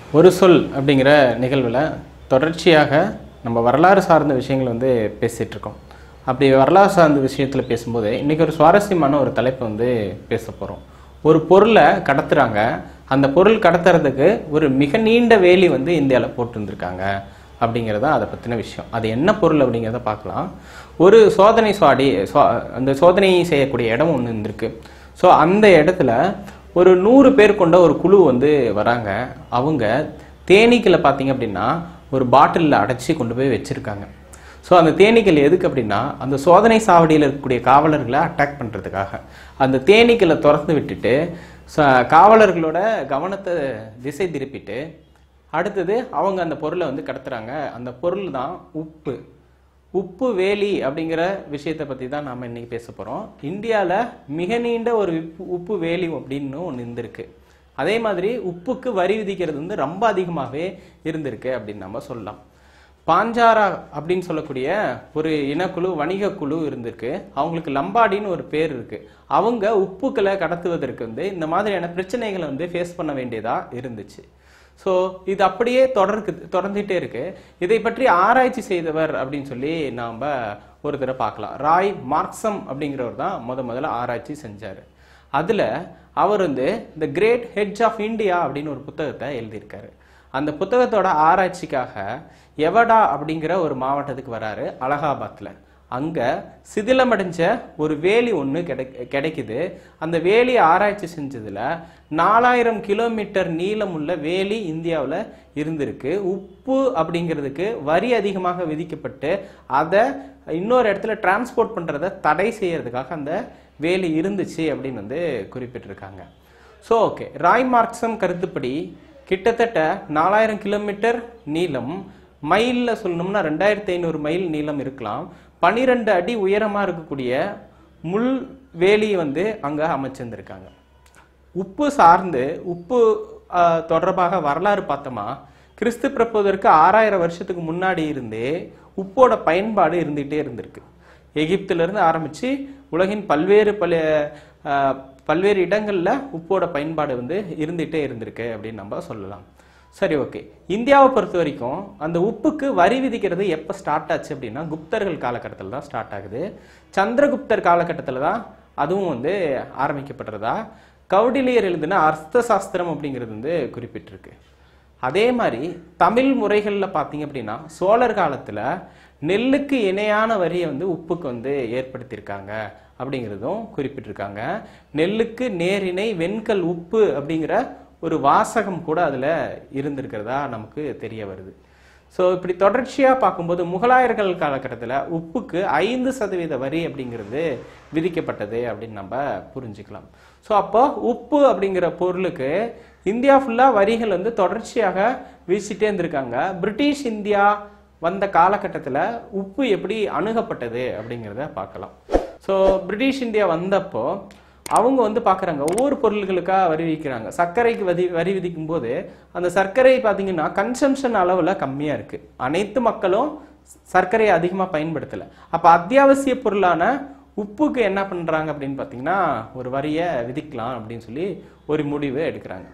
ஒரு சொல் அப்படிங்கிற நிகழ்வில் தொடர்ச்சியாக நம்ம வரலாறு சார்ந்த விஷயங்கள் வந்து பேசிகிட்டு இருக்கோம் அப்படி வரலாறு சார்ந்த விஷயத்தில் பேசும்போது இன்றைக்கி ஒரு சுவாரஸ்யமான ஒரு தலைப்பு வந்து பேச போகிறோம் ஒரு பொருளை கடத்துறாங்க அந்த பொருள் கடத்துறதுக்கு ஒரு மிக நீண்ட வேலி வந்து இந்தியாவில் போட்டுருந்துருக்காங்க அப்படிங்கிறது தான் அதை பற்றின விஷயம் அது என்ன பொருள் அப்படிங்கிறத பார்க்கலாம் ஒரு சோதனை சுவாடி சுவா- அந்த சோதனை செய்யக்கூடிய இடம் ஒன்று இருந்திருக்கு ஸோ அந்த இடத்துல ஒரு நூறு பேர் கொண்ட ஒரு குழு வந்து வராங்க அவங்க தேனீக்களை பார்த்தீங்க அப்படின்னா ஒரு பாட்டிலில் அடைச்சி கொண்டு போய் வச்சுருக்காங்க ஸோ அந்த தேனீக்கள் எதுக்கு அப்படின்னா அந்த சோதனை சாவடியில் இருக்கக்கூடிய காவலர்களை அட்டாக் பண்ணுறதுக்காக அந்த தேனீக்களை திறந்து விட்டுட்டு ச- காவலர்களோட கவனத்தை திசை திருப்பிட்டு அடுத்தது அவங்க அந்த பொருளை வந்து கடத்துறாங்க அந்த பொருள் தான் உப்பு உப்பு வேலி அப்படிங்கிற விஷயத்தை பற்றி தான் நாம் இன்னைக்கு பேச போகிறோம் இந்தியாவில் மிக நீண்ட ஒரு உப்பு உப்பு வேலி அப்படின்னு ஒன்று இருந்திருக்கு அதே மாதிரி உப்புக்கு வரி விதிக்கிறது வந்து ரொம்ப அதிகமாகவே இருந்திருக்கு அப்படின்னு நம்ம சொல்லலாம் பாஞ்சாரா அப்படின்னு சொல்லக்கூடிய ஒரு இனக்குழு வணிக குழு இருந்திருக்கு அவங்களுக்கு லம்பாடின்னு ஒரு பேர் இருக்கு அவங்க உப்புக்களை கடத்துவதற்கு வந்து இந்த மாதிரியான பிரச்சனைகளை வந்து ஃபேஸ் பண்ண வேண்டியதா இருந்துச்சு ஸோ இது அப்படியே தொடர்க்கு தொடர்ந்துட்டே இருக்கு இதை பற்றி ஆராய்ச்சி செய்தவர் அப்படின்னு சொல்லி நாம் ஒரு தடவை பார்க்கலாம் ராய் மார்க்சம் அப்படிங்கிறவர் தான் முத முதல்ல ஆராய்ச்சி செஞ்சார் அதில் அவர் வந்து the great hedge of India அப்படின்னு ஒரு புத்தகத்தை எழுதியிருக்காரு அந்த புத்தகத்தோட ஆராய்ச்சிக்காக எவடா அப்படிங்கிற ஒரு மாவட்டத்துக்கு வராரு அலகாபாத்தில் அங்கே சிதிலமடைஞ்ச ஒரு வேலி ஒன்று கிடை கிடைக்குது அந்த வேலியை ஆராய்ச்சி செஞ்சதில் நாலாயிரம் கிலோமீட்டர் நீளமுள்ள வேலி இந்தியாவில் இருந்திருக்கு உப்பு அப்படிங்கிறதுக்கு வரி அதிகமாக விதிக்கப்பட்டு அதை இன்னொரு இடத்துல டிரான்ஸ்போர்ட் பண்ணுறதை தடை செய்யறதுக்காக அந்த வேலி இருந்துச்சு அப்படின்னு வந்து குறிப்பிட்டிருக்காங்க ஸோ ஓகே ராய் மார்க்சம் கருத்துப்படி கிட்டத்தட்ட நாலாயிரம் கிலோமீட்டர் நீளம் மைலில் சொல்லணும்னா ரெண்டாயிரத்தி ஐநூறு மைல் நீளம் இருக்கலாம் பன்னிரெண்டு அடி உயரமாக இருக்கக்கூடிய முள் வேலி வந்து அங்கே அமைச்சிருந்திருக்காங்க உப்பு சார்ந்து உப்பு ஆஹ், தொடர்பாக வரலாறு பார்த்தோமா கிறிஸ்து பிறப்பதற்கு ஆறாயிரம் வருஷத்துக்கு முன்னாடி இருந்தே உப்போட பயன்பாடு இருந்துகிட்டே இருந்திருக்கு எகிப்துல இருந்து ஆரம்பிச்சு உலகின் பல்வேறு பல ஆஹ், பல்வேறு இடங்கள்ல உப்போட பயன்பாடு வந்து இருந்துகிட்டே இருந்திருக்கு அப்படின்னு நம்ம சொல்லலாம் சரி ஓகே இந்தியாவை பொறுத்த வரைக்கும் அந்த உப்புக்கு வரி விதிக்கிறது எப்போ ஸ்டார்ட் ஆச்சு அப்படின்னா குப்தர்கள் காலகட்டத்தில் தான் ஸ்டார்ட் ஆகுது சந்திரகுப்தர் காலகட்டத்தில் தான் அதுவும் வந்து ஆரம்பிக்கப்படுறதா கௌடிலியர் எழுதின அர்த்த சாஸ்திரம் அப்படிங்கிறது வந்து குறிப்பிட்டிருக்கு அதே மாதிரி தமிழ் முறைகளில் பார்த்தீங்க அப்படின்னா சோழர் காலத்தில் நெல்லுக்கு இணையான வரியை வந்து உப்புக்கு வந்து ஏற்படுத்தியிருக்காங்க அப்படிங்கிறதும் குறிப்பிட்டிருக்காங்க நெல்லுக்கு நேரிணை வெண்கல் உப்பு அப்படிங்கிற ஒரு வாசகம் கூட அதில் இருந்திருக்கிறதா நமக்கு தெரிய வருது ஸோ இப்படி தொடர்ச்சியாக பார்க்கும்போது முகலாயர்கள் காலகட்டத்தில் உப்புக்கு ஐந்து சதவீத வரி அப்படிங்கிறது விதிக்கப்பட்டது அப்படின்னு நம்ம புரிஞ்சுக்கலாம் ஸோ அப்போ உப்பு அப்படிங்கிற பொருளுக்கு இந்தியா ஃபுல்லாக வரிகள் வந்து தொடர்ச்சியாக வீசிட்டே இருந்திருக்காங்க பிரிட்டிஷ் இந்தியா வந்த காலகட்டத்தில் உப்பு எப்படி அணுகப்பட்டது அப்படிங்கிறத பார்க்கலாம் ஸோ பிரிட்டிஷ் இந்தியா வந்தப்போ அவங்க வந்து பார்க்குறாங்க ஒவ்வொரு பொருள்களுக்காக வரி விதிக்கிறாங்க சர்க்கரைக்கு வரி வரி விதிக்கும் போது அந்த சர்க்கரை பார்த்தீங்கன்னா கன்சம்ஷன் அளவில் கம்மியாக இருக்குது அனைத்து மக்களும் சர்க்கரையை அதிகமாக பயன்படுத்தலை அப்போ அத்தியாவசிய பொருளான உப்புக்கு என்ன பண்ணுறாங்க அப்படின்னு பார்த்தீங்கன்னா ஒரு வரியை விதிக்கலாம் அப்படின்னு சொல்லி ஒரு முடிவு எடுக்கிறாங்க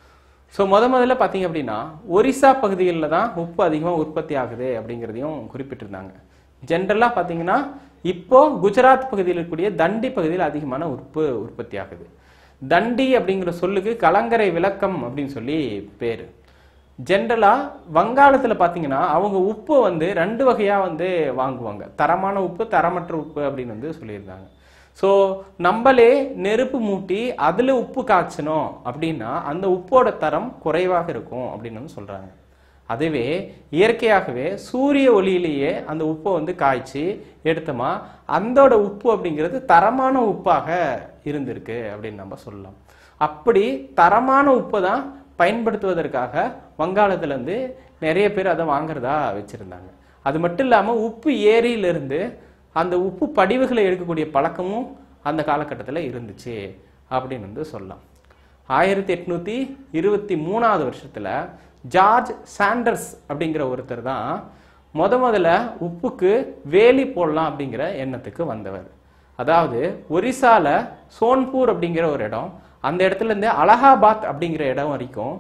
ஸோ முத முதல்ல பார்த்தீங்க அப்படின்னா ஒரிசா பகுதிகளில் தான் உப்பு அதிகமாக உற்பத்தி ஆகுது அப்படிங்கிறதையும் குறிப்பிட்டிருந்தாங்க ஜென்ரலாக பார்த்தீங்கன்னா இப்போ குஜராத் பகுதியில் இருக்கக்கூடிய தண்டி பகுதியில் அதிகமான உப்பு உற்பத்தி ஆகுது தண்டி அப்படிங்கிற சொல்லுக்கு கலங்கரை விளக்கம் அப்படின்னு சொல்லி பேர் ஜென்ரலாக வங்காளத்தில் பார்த்தீங்கன்னா அவங்க உப்பு வந்து ரெண்டு வகையாக வந்து வாங்குவாங்க தரமான உப்பு தரமற்ற உப்பு அப்படின்னு வந்து சொல்லியிருந்தாங்க ஸோ நம்மளே நெருப்பு மூட்டி அதில் உப்பு காய்ச்சணும் அப்படின்னா அந்த உப்போட தரம் குறைவாக இருக்கும் அப்படின்னு வந்து சொல்கிறாங்க அதுவே இயற்கையாகவே சூரிய ஒளியிலேயே அந்த உப்பை வந்து காய்ச்சி எடுத்தோமா அந்தோட உப்பு அப்படிங்கிறது தரமான உப்பாக இருந்திருக்கு அப்படின்னு நம்ம சொல்லலாம் அப்படி தரமான உப்பை தான் பயன்படுத்துவதற்காக வங்காளத்துல இருந்து நிறைய பேர் அதை வாங்குறதா வச்சிருந்தாங்க அது மட்டும் இல்லாமல் உப்பு ஏரியிலிருந்து அந்த உப்பு படிவுகளை எடுக்கக்கூடிய பழக்கமும் அந்த காலகட்டத்தில் இருந்துச்சு அப்படின்னு வந்து சொல்லலாம் ஆயிரத்தி எட்நூத்தி இருபத்தி மூணாவது வருஷத்துல ஜார்ஜ் சாண்டர்ஸ் அப்படிங்கிற ஒருத்தர் தான் முத முதல்ல உப்புக்கு வேலி போடலாம் அப்படிங்கிற எண்ணத்துக்கு வந்தவர் அதாவது ஒரிசால சோன்பூர் அப்படிங்கிற ஒரு இடம் அந்த இடத்துல இருந்து அலகாபாத் அப்படிங்கிற இடம் வரைக்கும்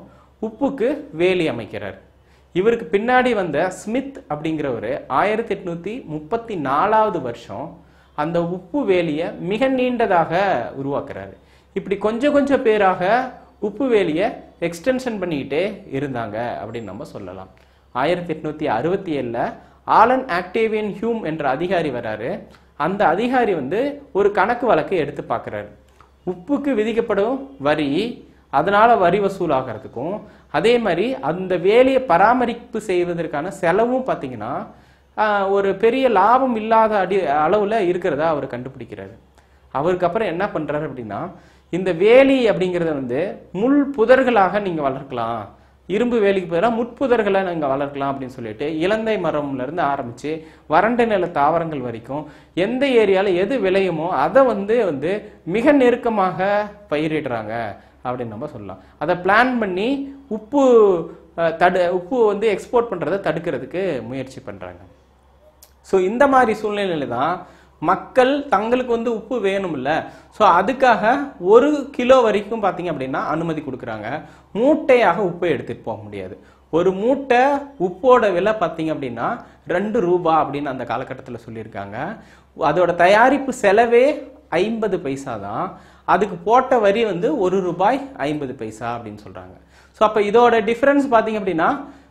உப்புக்கு வேலி அமைக்கிறார் இவருக்கு பின்னாடி வந்த ஸ்மித் அப்படிங்கிறவர் ஆயிரத்தி எட்நூத்தி முப்பத்தி நாலாவது வருஷம் அந்த உப்பு வேலியை மிக நீண்டதாக உருவாக்குறாரு இப்படி கொஞ்சம் கொஞ்சம் பேராக உப்பு வேலியை எக்ஸ்டென்ஷன் பண்ணிக்கிட்டே இருந்தாங்க அப்படின்னு நம்ம சொல்லலாம் ஆயிரத்தி எட்நூத்தி அறுபத்தி ஏழுல ஆலன் ஆக்டேவியன் ஹியூம் என்ற அதிகாரி வராரு அந்த அதிகாரி வந்து ஒரு கணக்கு வழக்கை எடுத்து பார்க்குறாரு உப்புக்கு விதிக்கப்படும் வரி அதனால வரி வசூலாகிறதுக்கும் அதே மாதிரி அந்த வேலையை பராமரிப்பு செய்வதற்கான செலவும் பார்த்தீங்கன்னா ஆஹ், ஒரு பெரிய லாபம் இல்லாத அடி அளவில் இருக்கிறதா அவர் கண்டுபிடிக்கிறாரு அவருக்கு அப்புறம் என்ன பண்றாரு அப்படின்னா இந்த வேலி அப்படிங்கிறத வந்து முள் புதர்களாக நீங்க வளர்க்கலாம் இரும்பு வேலிக்கு பதிலாக முட்புதர்களை நீங்க வளர்க்கலாம் அப்படின்னு சொல்லிட்டு இலந்தை மரம்ல இருந்து ஆரம்பிச்சு வறண்ட நில தாவரங்கள் வரைக்கும் எந்த ஏரியால எது விளையுமோ அதை வந்து வந்து மிக நெருக்கமாக பயிரிடுறாங்க அப்படின்னு நம்ம சொல்லலாம் அதை பிளான் பண்ணி உப்பு அஹ், தடு உப்பு வந்து எக்ஸ்போர்ட் பண்றதை தடுக்கிறதுக்கு முயற்சி பண்றாங்க ஸோ இந்த மாதிரி சூழ்நிலையில தான் மக்கள் தங்களுக்கு வந்து உப்பு வேணும்ல ஸோ அதுக்காக ஒரு கிலோ வரைக்கும் பார்த்தீங்க அப்படின்னா அனுமதி கொடுக்குறாங்க மூட்டையாக உப்பை எடுத்துட்டு போக முடியாது ஒரு மூட்டை உப்போட விலை பார்த்தீங்க அப்படின்னா ரெண்டு ரூபா அப்படின்னு அந்த காலகட்டத்தில் சொல்லியிருக்காங்க அதோட தயாரிப்பு செலவே ஐம்பது பைசா தான் அதுக்கு போட்ட வரி வந்து ஒரு ரூபாய் ஐம்பது பைசா அப்படின்னு சொல்றாங்க ஸோ அப்போ இதோட டிஃபரன்ஸ் பார்த்தீங்க அப்படின்னா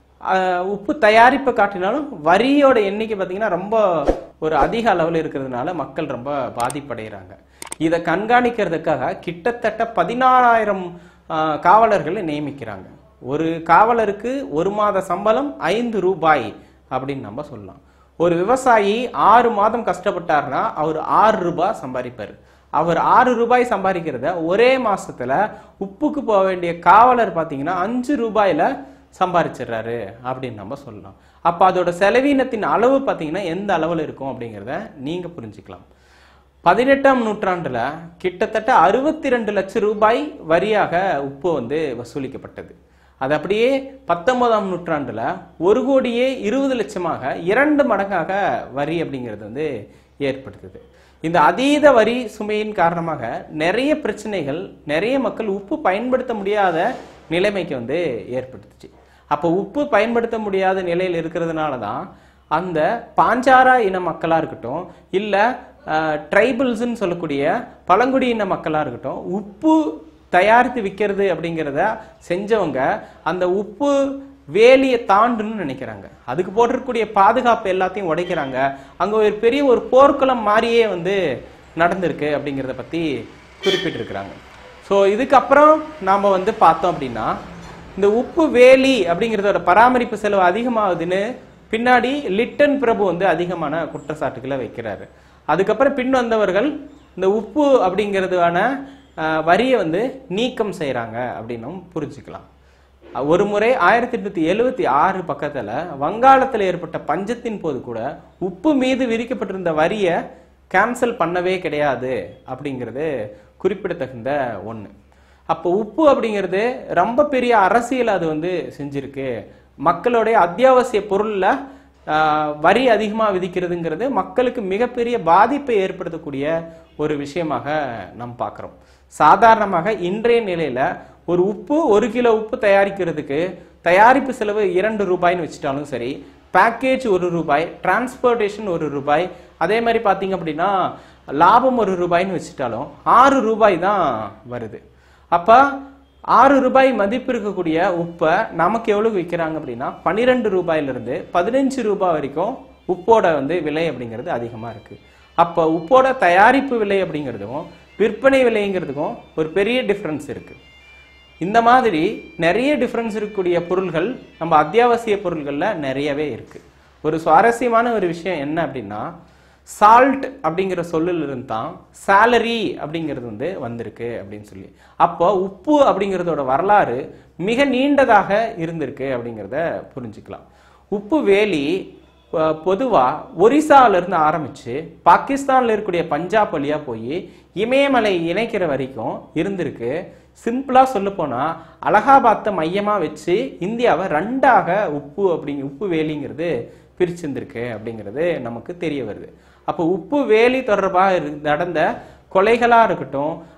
ஆஹ் உப்பு தயாரிப்பை காட்டினாலும் வரியோட எண்ணிக்கை பார்த்தீங்கன்னா ரொம்ப ஒரு அதிக அளவில் இருக்கிறதுனால மக்கள் ரொம்ப பாதிப்படைகிறாங்க இதை கண்காணிக்கிறதுக்காக கிட்டத்தட்ட பதினாலாயிரம் காவலர்களை நியமிக்கிறாங்க ஒரு காவலருக்கு ஒரு மாத சம்பளம் ஐந்து ரூபாய் அப்படின்னு நம்ம சொல்லலாம் ஒரு விவசாயி ஆறு மாதம் கஷ்டப்பட்டாருன்னா அவர் ஆறு ரூபாய் சம்பாதிப்பார் அவர் ஆறு ரூபாய் சம்பாதிக்கிறத ஒரே மாசத்துல உப்புக்கு போக வேண்டிய காவலர் பார்த்தீங்கன்னா அஞ்சு ரூபாயில சம்பாதிச்சிடுறாரு அப்படின்னு நம்ம சொல்லலாம் அப்ப அதோட செலவீனத்தின் அளவு பார்த்தீங்கன்னா எந்த அளவில் இருக்கும் அப்படிங்கிறத நீங்க புரிஞ்சுக்கலாம் பதினெட்டாம் நூற்றாண்டுல கிட்டத்தட்ட அறுபத்தி ரெண்டு லட்சம் ரூபாய் வரியாக உப்பு வந்து வசூலிக்கப்பட்டது அது அப்படியே பத்தொன்பதாம் நூற்றாண்டுல ஒரு கோடியே இருபது லட்சமாக இரண்டு மடங்காக வரி அப்படிங்கிறது வந்து ஏற்படுத்துது இந்த அதீத வரி சுமையின் காரணமாக நிறைய பிரச்சனைகள் நிறைய மக்கள் உப்பு பயன்படுத்த முடியாத நிலைமைக்கு வந்து ஏற்படுத்துச்சு அப்போ உப்பு பயன்படுத்த முடியாத நிலையில் இருக்கிறதுனால தான் அந்த பாஞ்சாரா இன மக்களா இருக்கட்டும் இல்ல ட்ரைபிள்ஸ்ன்னு சொல்லக்கூடிய பழங்குடியின மக்களா இருக்கட்டும் உப்பு தயாரித்து விற்கிறது அப்படிங்கிறத செஞ்சவங்க அந்த உப்பு வேலியை தாண்டுன்னு நினைக்கிறாங்க அதுக்கு போட்டிருக்கக்கூடிய பாதுகாப்பு எல்லாத்தையும் உடைக்கிறாங்க அங்க ஒரு பெரிய ஒரு போர்க்குளம் மாதிரியே வந்து நடந்திருக்கு அப்படிங்கிறத பத்தி குறிப்பிட்டிருக்கிறாங்க ஸோ இதுக்கப்புறம் நாம வந்து பார்த்தோம் அப்படின்னா இந்த உப்பு வேலி அப்படிங்கிறதோட பராமரிப்பு செலவு அதிகமாகுதுன்னு பின்னாடி லிட்டன் பிரபு வந்து அதிகமான குற்றச்சாட்டுகளை வைக்கிறாரு அதுக்கப்புறம் பின் வந்தவர்கள் இந்த உப்பு அப்படிங்கிறதுக்கான அஹ், வரியை வந்து நீக்கம் செய்றாங்க அப்படின்னும் புரிஞ்சுக்கலாம் அஹ், ஒரு முறை ஆயிரத்தி எட்நூத்தி எழுவத்தி ஆறு பக்கத்துல வங்காளத்தில் ஏற்பட்ட பஞ்சத்தின் போது கூட உப்பு மீது விதிக்கப்பட்டிருந்த வரியை கேன்சல் பண்ணவே கிடையாது அப்படிங்கிறது குறிப்பிடத்தகுந்த ஒண்ணு அப்போ உப்பு அப்படிங்கிறது ரொம்ப பெரிய அரசியல் அது வந்து செஞ்சிருக்கு மக்களுடைய அத்தியாவசிய பொருள்ல ஆஹ், வரி அதிகமா விதிக்கிறதுங்கிறது மக்களுக்கு மிகப்பெரிய பாதிப்பை ஏற்படுத்தக்கூடிய ஒரு விஷயமாக நாம் பார்க்கிறோம் சாதாரணமாக இன்றைய நிலையில ஒரு உப்பு ஒரு கிலோ உப்பு தயாரிக்கிறதுக்கு தயாரிப்பு செலவு இரண்டு ரூபாய்ன்னு வச்சுட்டாலும் சரி பேக்கேஜ் ஒரு ரூபாய் டிரான்ஸ்போர்ட்டேஷன் ஒரு ரூபாய் அதே மாதிரி பார்த்தீங்க அப்படின்னா லாபம் ஒரு ரூபாய்ன்னு வச்சுட்டாலும் ஆறு ரூபாய் தான் வருது அப்ப ஆறு ரூபாய் மதிப்பு இருக்கக்கூடிய உப்பை நமக்கு எவ்வளவு விற்கிறாங்க அப்படின்னா பன்னிரெண்டு ரூபாயிலிருந்து பதினஞ்சு ரூபாய் வரைக்கும் உப்போட வந்து விலை அப்படிங்கிறது அதிகமா இருக்கு அப்ப உப்போட தயாரிப்பு விலை அப்படிங்கிறதுக்கும் விற்பனை விலைங்கிறதுக்கும் ஒரு பெரிய டிஃபரன்ஸ் இருக்கு இந்த மாதிரி நிறைய டிஃபரன்ஸ் இருக்கக்கூடிய பொருள்கள் நம்ம அத்தியாவசிய பொருள்கள்ல நிறையவே இருக்கு ஒரு சுவாரஸ்யமான ஒரு விஷயம் என்ன அப்படின்னா சால்ட் அப்படிங்கிற சொல்லில் இருந்து தான் salary அப்படிங்கிறது வந்து வந்திருக்கு அப்படின்னு சொல்லி அப்போ உப்பு அப்படிங்கிறதோட வரலாறு மிக நீண்டதாக இருந்திருக்கு அப்படிங்கிறத புரிஞ்சுக்கலாம் உப்பு வேலி அஹ், பொதுவா ஒரிசால இருந்து ஆரம்பிச்சு பாகிஸ்தான்ல இருக்கக்கூடிய பஞ்சாப் வழியா போய் இமயமலை இணைக்கிற வரைக்கும் இருந்திருக்கு சிம்பிளா சொல்ல போனா அலகாபாத்தை மையமா வச்சு இந்தியாவை ரெண்டாக உப்பு அப்படிங்க உப்பு வேலிங்கிறது பிரிச்சிருந்திருக்கு அப்படிங்கிறது நமக்கு தெரிய வருது அப்போ உப்பு வேலி தொடர்பாக இரு- நடந்த கொலைகளா இருக்கட்டும்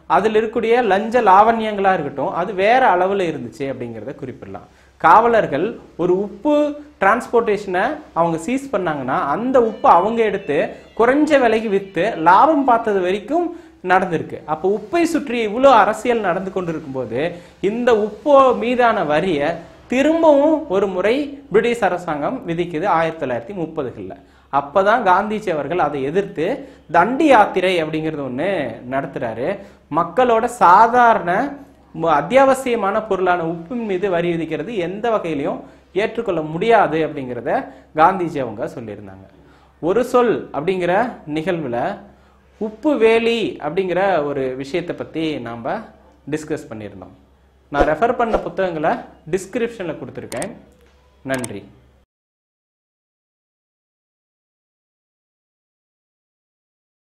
அதில் இருக்கக்கூடிய லஞ்ச லாவண்யங்களா இருக்கட்டும் அது வேற அளவில் இருந்துச்சு அப்படிங்கிறத குறிப்பிடலாம் காவலர்கள் ஒரு உப்பு டிரான்ஸ்போர்ட்டேஷனை அவங்க சீஸ் பண்ணாங்கன்னா அந்த உப்பு அவங்க எடுத்து குறைஞ்ச விலைக்கு விற்று லாபம் பார்த்தது வரைக்கும் நடந்திருக்கு அப்போ உப்பை சுற்றி இவ்வளோ அரசியல் நடந்து கொண்டிருக்கும் போது இந்த உப்பு மீதான வரியை திரும்பவும் ஒரு முறை பிரிட்டிஷ் அரசாங்கம் விதிக்குது ஆயிரத்தி தொள்ளாயிரத்தி முப்பதுகளில் அப்பதான் காந்திஜி அவர்கள் அதை எதிர்த்து தண்டி யாத்திரை அப்படிங்கிறது ஒன்று நடத்துறாரு மக்களோட சாதாரண ம- அத்தியாவசியமான பொருளான உப்பின் மீது வரி விதிக்கிறது எந்த வகையிலையும் ஏற்றுக்கொள்ள முடியாது அப்படிங்கிறத காந்திஜி அவங்க சொல்லியிருந்தாங்க ஒரு சொல் அப்படிங்கிற நிகழ்வுல உப்பு வேலி அப்படிங்கிற ஒரு விஷயத்தை பத்தி நாம் டிஸ்கஸ் பண்ணியிருந்தோம் நான் ரெஃபர் பண்ண புத்தகங்களை டிஸ்கிரிப்ஷனில் கொடுத்துருக்கேன் நன்றி